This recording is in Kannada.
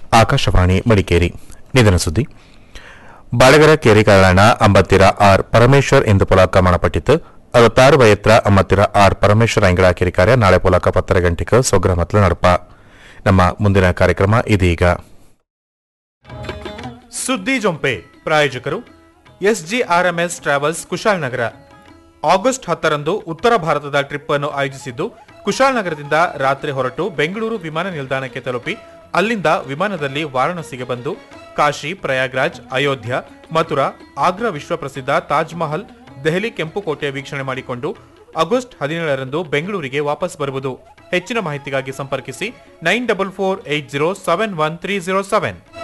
ಆಕಾಶವಾಣಿ ಮಡಿಕೇರಿ ನಿಧನ ಸುದ್ದಿ ಬಾಳಗರ ಕೇರಿಕಾರಣ ಅಂಬತ್ತಿರ ಆರ್ ಪರಮೇಶ್ವರ್ ಎಂದು ಪೊಲಾಕ ಮಣಪಟ್ಟಿತ್ತು ಅರವತ್ತಾರು ವಯತ್ರ ಅಮ್ಮತ್ತಿರ ಆರ್ ಪರಮೇಶ್ವರ್ ಐಂಗಳ ಕಿರಿಕಾರ್ಯ ನಾಳೆ ಪೊಲಾಕ ಪತ್ತರ ಗಂಟೆಗೆ ಸೊಗ್ರ ಮತ್ಲ ನಡಪ ನಮ್ಮ ಮುಂದಿನ ಕಾರ್ಯಕ್ರಮ ಇದೀಗ ಸುದ್ದಿ ಜೊಂಪೆ ಪ್ರಾಯೋಜಕರು ಎಸ್ಜಿಆರ್ಎಂಎಸ್ ಟ್ರಾವೆಲ್ಸ್ ಕುಶಾಲನಗರ ಆಗಸ್ಟ್ ಹತ್ತರಂದು ಉತ್ತರ ಭಾರತದ ಟ್ರಿಪ್ ಅನ್ನು ಆಯೋಜಿಸಿದ್ದು ಕುಶಾಲನಗರದಿಂದ ರಾತ್ರಿ ಹೊರಟು ಬೆಂಗಳೂರು ವಿಮಾನ ನಿಲ್ದಾಣಕ್ಕೆ ತಲುಪಿ ಅಲ್ಲಿಂದ ವಿಮಾನದಲ್ಲಿ ವಾರಾಣಸಿಗೆ ಬಂದು ಕಾಶಿ ಪ್ರಯಾಗ್ರಾಜ್ ಅಯೋಧ್ಯ ಮಥುರಾ ಆಗ್ರಾ ವಿಶ್ವಪ್ರಸಿದ್ಧ ತಾಜ್ ಮಹಲ್ ದೆಹಲಿ ಕೆಂಪುಕೋಟೆ ವೀಕ್ಷಣೆ ಮಾಡಿಕೊಂಡು ಆಗಸ್ಟ್ ಹದಿನೇಳರಂದು ಬೆಂಗಳೂರಿಗೆ ವಾಪಸ್ ಬರುವುದು ಹೆಚ್ಚಿನ ಮಾಹಿತಿಗಾಗಿ ಸಂಪರ್ಕಿಸಿ nine double four eight zero seven one three zero seven